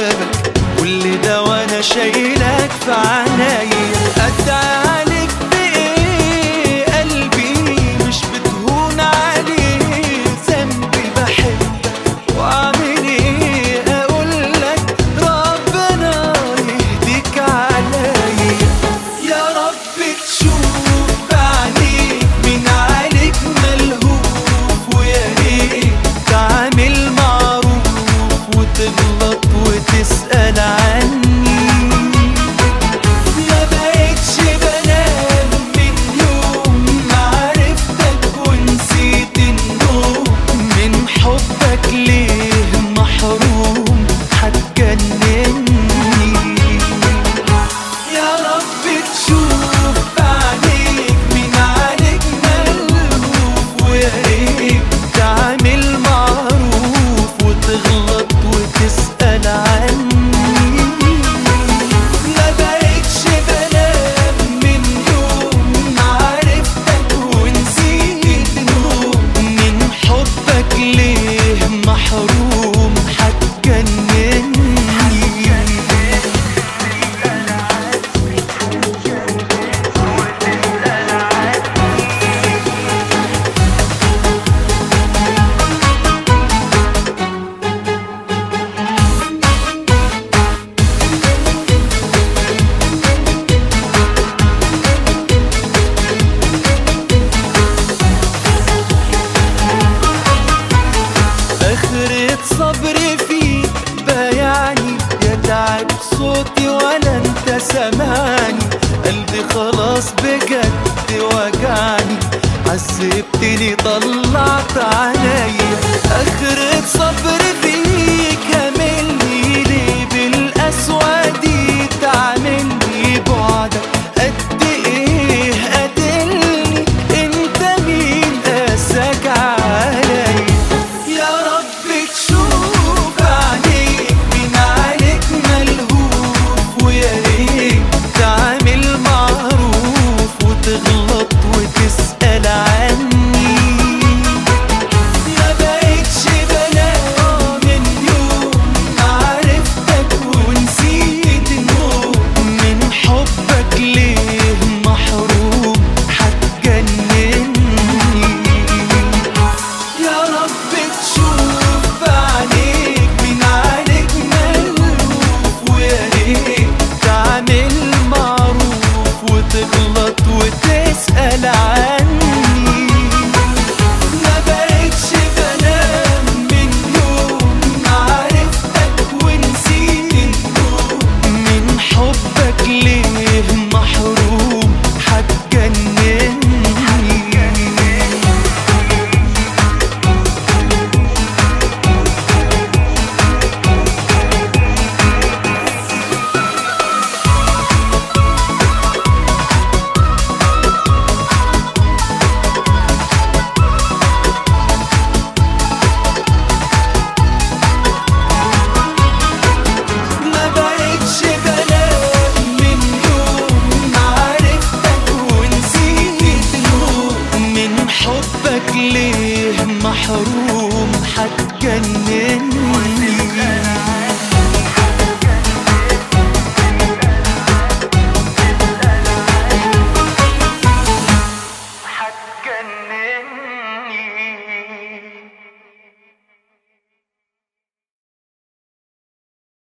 بابك كل ده وانا شايلك في عنايا ادعي عليك بايه قلبي مش بتهون عليه ذنبي بحبك واعمل ايه اقول لك ربنا يهديك عليا يا رب تشوف بعينيك من عليك ملهوف ويا ريت تعمل معروف وتغلط وتسأل عني ما بقتش بنام من يوم ما عرفتك ونسيت النوم من حبك ليه محروم هتجنني يا رب تشوف بعينيك من عليك ملهوف ويا ريت تعمل معروف وتغلط وتسأل عني ما بقتش بنام من يوم ما عرفتك ونسيت النوم من حبك ليه محروم هتجنني اخرة صبري فيك بايعني يا تعب صوتي ولا انت سامعني قلبي خلاص بجد وجعني عذبتني طلعت عينيا اخرة صبري فيك املني ليه بالقسوة دي تعملني بعدك قد ايه قاتلني انت مين قاساك عليا يا رب تشوف عليك من عليك ملهوف ويا ريت تعمل معروف وتغلط وتسأل عني ما بقتش بنام من يوم ما عرفتك ونسيت النوم من حبك ليه محروم هتجنني يا رب تشوف عليك من عليك ملهوف ويا ريت تعمل معروف وتغلط وتسأل عني ما بقتش بنام من يوم ما عرفتك ونسيت النوم من حبك ليه محروم هتجنني ما بقتش بنام من يوم ما عرفتك ونسيت النوم من حبك ليه محروم هتجنني